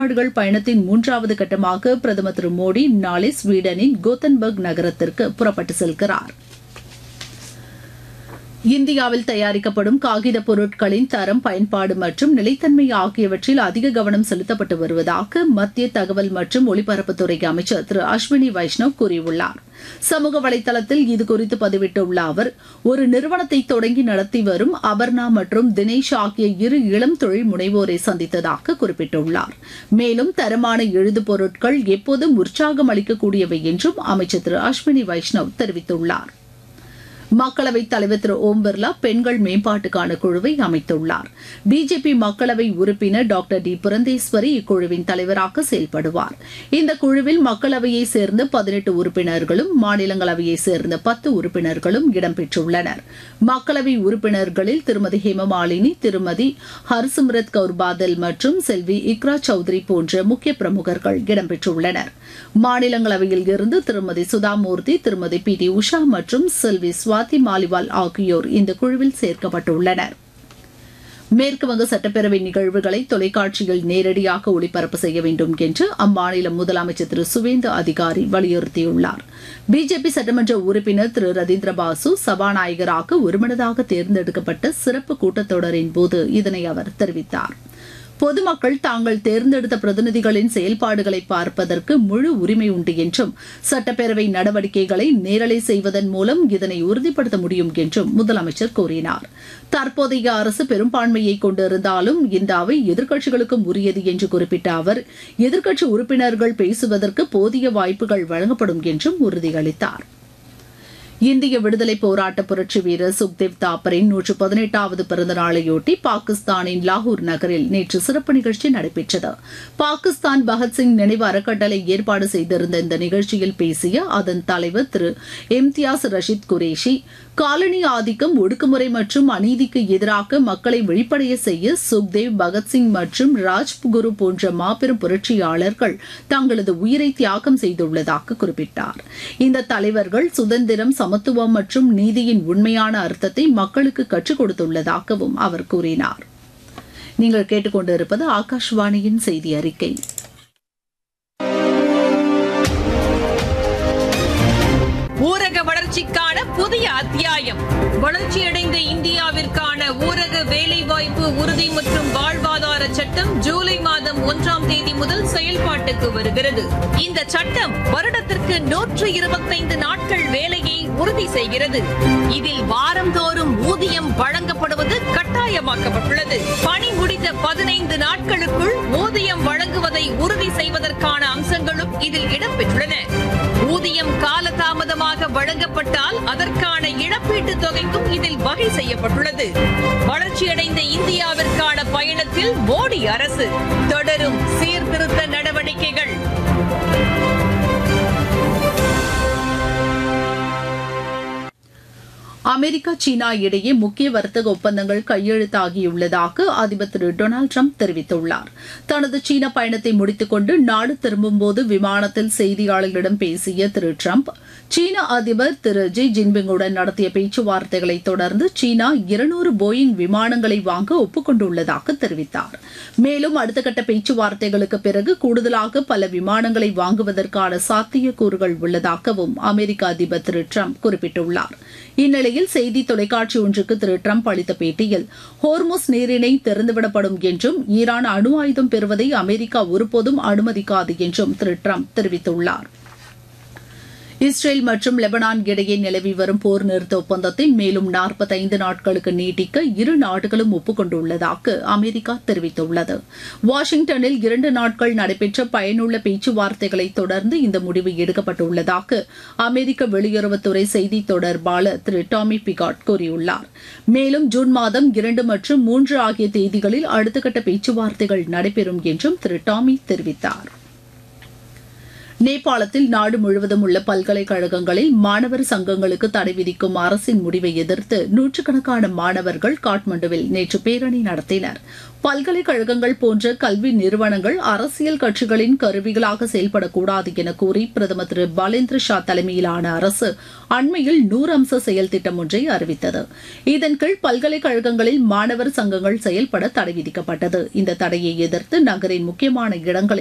நாடுகள் பயணத்தின் மூன்றாவது கட்டமாக பிரதமர் திரு மோடி நாளை ஸ்வீடனின் கோத்தன்பர்க் நகரத்திற்கு புறப்பட்டு செல்கிறார் இந்தியாவில் தயாரிக்கப்படும் காகித பொருட்களின் தரம் பயன்பாடு மற்றும் நிலைத்தன்மை ஆகியவற்றில் அதிக கவனம் செலுத்தப்பட்டு வருவதாக மத்திய தகவல் மற்றும் ஒலிபரப்புத்துறை அமைச்சர் திரு அஸ்வினி வைஷ்ணவ் கூறியுள்ளார் சமூக வலைதளத்தில் இதுகுறித்து பதிவிட்டுள்ள அவர் ஒரு நிறுவனத்தை தொடங்கி நடத்தி வரும் அபர்ணா மற்றும் தினேஷ் ஆகிய இரு இளம் தொழில் முனைவோரை சந்தித்ததாக குறிப்பிட்டுள்ளார் மேலும் தரமான எழுது பொருட்கள் எப்போதும் உற்சாகம் அளிக்கக்கூடியவை என்றும் அமைச்சர் திரு அஸ்வினி வைஷ்ணவ் தெரிவித்துள்ளார் மக்களவைத் தலைவர் திரு ஓம் பிர்லா பெண்கள் மேம்பாட்டுக்கான குழுவை அமைத்துள்ளார் பிஜேபி மக்களவை உறுப்பினர் டாக்டர் டி புரந்தேஸ்வரி இக்குழுவின் தலைவராக செயல்படுவார் இந்த குழுவில் மக்களவையை சேர்ந்த பதினெட்டு உறுப்பினர்களும் மாநிலங்களவையை சேர்ந்த பத்து உறுப்பினர்களும் இடம்பெற்றுள்ளனர் மக்களவை உறுப்பினர்களில் திருமதி ஹேமமாலினி திருமதி ஹர்சிம்ரத் கவுர் பாதல் மற்றும் செல்வி இக்ரா சௌத்ரி போன்ற முக்கிய பிரமுகர்கள் இடம்பெற்றுள்ளனர் மாநிலங்களவையில் இருந்து திருமதி சுதாமூர்த்தி திருமதி பி டி உஷா மற்றும் செல்வி சுவாதி மாலிவால் ஆகியோர் இந்த குழுவில் சேர்க்கப்பட்டுள்ளனர் மேற்குவங்க சட்டப்பேரவை நிகழ்வுகளை தொலைக்காட்சியில் நேரடியாக ஒளிபரப்பு செய்ய வேண்டும் என்று அம்மாநில முதலமைச்சர் திரு சுவேந்து அதிகாரி வலியுறுத்தியுள்ளார் பிஜேபி சட்டமன்ற உறுப்பினர் திரு ரதீந்திர பாசு சபாநாயகராக ஒருமனதாக தேர்ந்தெடுக்கப்பட்ட சிறப்பு கூட்டத்தொடரின் போது இதனை அவர் தெரிவித்தார் பொதுமக்கள் தாங்கள் தேர்ந்தெடுத்த பிரதிநிதிகளின் செயல்பாடுகளை பார்ப்பதற்கு முழு உரிமை உண்டு என்றும் சட்டப்பேரவை நடவடிக்கைகளை நேரலை செய்வதன் மூலம் இதனை உறுதிப்படுத்த முடியும் என்றும் முதலமைச்சர் கூறினார் தற்போதைய அரசு பெரும்பான்மையை கொண்டிருந்தாலும் இந்த அவை எதிர்க்கட்சிகளுக்கும் உரியது என்று குறிப்பிட்ட அவர் எதிர்க்கட்சி உறுப்பினர்கள் பேசுவதற்கு போதிய வாய்ப்புகள் வழங்கப்படும் என்றும் உறுதியளித்தார் இந்திய விடுதலை போராட்ட புரட்சி வீரர் சுக்தேவ் தாப்பரின் நூற்று பதினெட்டாவது பிறந்த நாளையொட்டி பாகிஸ்தானின் லாகூர் நகரில் நேற்று சிறப்பு நிகழ்ச்சி நடைபெற்றது பாகிஸ்தான் பகத்சிங் நினைவு அறக்கட்டளை ஏற்பாடு செய்திருந்த இந்த நிகழ்ச்சியில் பேசிய அதன் தலைவர் திரு இம்தியாஸ் ரஷீத் குரேஷி காலனி ஆதிக்கம் ஒடுக்குமுறை மற்றும் அநீதிக்கு எதிராக மக்களை வெளிப்படைய செய்ய சுக்தேவ் பகத்சிங் மற்றும் ராஜ்குரு போன்ற மாபெரும் புரட்சியாளர்கள் தங்களது உயிரை தியாகம் செய்துள்ளதாக குறிப்பிட்டார் இந்த தலைவர்கள் சுதந்திரம் சமத்துவம் மற்றும் நீதியின் உண்மையான அர்த்தத்தை மக்களுக்கு கற்றுக் கொடுத்துள்ளதாகவும் அவர் கூறினார் நீங்கள் கேட்டுக்கொண்டிருப்பது ஆகாஷ்வாணியின் செய்தி அறிக்கை ஊரக வளர்ச்சிக்கான புதிய அத்தியாயம் வளர்ச்சியடைந்த இந்தியாவிற்கான ஊரக வேலைவாய்ப்பு உறுதி மற்றும் வாழ்வாதார சட்டம் ஜூலை மாதம் ஒன்றாம் தேதி முதல் செயல்பாட்டுக்கு வருகிறது இந்த சட்டம் வருடத்திற்கு நூற்று இருபத்தைந்து நாட்கள் வேலையை உறுதி செய்கிறது இதில் வாரந்தோறும் ஊதியம் வழங்கப்படுவது கட்டாயமாக்கப்பட்டுள்ளது பணி முடிந்த பதினைந்து நாட்களுக்குள் ஊதியம் வழங்குவதை உறுதி செய்வதற்கான அம்சங்களும் இதில் இடம்பெற்றுள்ளன ஊதியம் காலதாமதமாக வழங்கப்பட்டால் அதற்கான இழப்பீட்டுத் தொகைக்கும் இதில் வகை செய்யப்பட்டுள்ளது வளர்ச்சியடைந்த இந்தியாவிற்கான பயணத்தில் மோடி அரசு தொடரும் சீர்திருத்த நடவடிக்கைகள் அமெரிக்கா சீனா இடையே முக்கிய வர்த்தக ஒப்பந்தங்கள் கையெழுத்தாகியுள்ளதாக அதிபர் திரு டொனால்டு ட்ரம்ப் தெரிவித்துள்ளார் தனது சீன பயணத்தை முடித்துக் கொண்டு நாடு திரும்பும்போது விமானத்தில் செய்தியாளர்களிடம் பேசிய திரு ட்ரம்ப் சீன அதிபர் திரு ஜி ஜின்பிங்குடன் நடத்திய பேச்சுவார்த்தைகளை தொடர்ந்து சீனா இருநூறு போயிங் விமானங்களை வாங்க ஒப்புக்கொண்டுள்ளதாக தெரிவித்தார் மேலும் அடுத்த கட்ட பேச்சுவார்த்தைகளுக்கு பிறகு கூடுதலாக பல விமானங்களை வாங்குவதற்கான சாத்தியக்கூறுகள் உள்ளதாகவும் அமெரிக்க அதிபர் திரு ட்ரம்ப் குறிப்பிட்டுள்ளார் இந்நிலையில் செய்தி தொலைக்காட்சி ஒன்றுக்கு திரு ட்ரம்ப் அளித்த பேட்டியில் ஹோர்முஸ் நீரிணை திறந்துவிடப்படும் என்றும் ஈரான் அணு ஆயுதம் பெறுவதை அமெரிக்கா ஒருபோதும் அனுமதிக்காது என்றும் திரு ட்ரம்ப் தெரிவித்துள்ளார் இஸ்ரேல் மற்றும் லெபனான் இடையே நிலவி வரும் போர் நிறுத்த ஒப்பந்தத்தை மேலும் நாற்பத்தைந்து நாட்களுக்கு நீட்டிக்க இரு நாடுகளும் ஒப்புக்கொண்டுள்ளதாக அமெரிக்கா தெரிவித்துள்ளது வாஷிங்டனில் இரண்டு நாட்கள் நடைபெற்ற பயனுள்ள பேச்சுவார்த்தைகளை தொடர்ந்து இந்த முடிவு எடுக்கப்பட்டுள்ளதாக அமெரிக்க வெளியுறவுத்துறை செய்தி தொடர்பாளர் திரு டாமி பிகாட் கூறியுள்ளார் மேலும் ஜூன் மாதம் இரண்டு மற்றும் மூன்று ஆகிய தேதிகளில் அடுத்த கட்ட பேச்சுவார்த்தைகள் நடைபெறும் என்றும் திரு டாமி தெரிவித்தார் நேபாளத்தில் நாடு முழுவதும் உள்ள பல்கலைக்கழகங்களில் மாணவர் சங்கங்களுக்கு தடை விதிக்கும் அரசின் முடிவை எதிர்த்து நூற்றுக்கணக்கான மாணவர்கள் காட்மாண்டுவில் நேற்று பேரணி நடத்தினர் பல்கலைக்கழகங்கள் போன்ற கல்வி நிறுவனங்கள் அரசியல் கட்சிகளின் கருவிகளாக செயல்படக்கூடாது என கூறி பிரதமர் திரு பாலேந்திர ஷா தலைமையிலான அரசு அண்மையில் நூறு அம்ச செயல் திட்டம் ஒன்றை அறிவித்தது இதன் கீழ் பல்கலைக்கழகங்களில் மாணவர் சங்கங்கள் செயல்பட தடை விதிக்கப்பட்டது இந்த தடையை எதிர்த்து நகரின் முக்கியமான இடங்களில்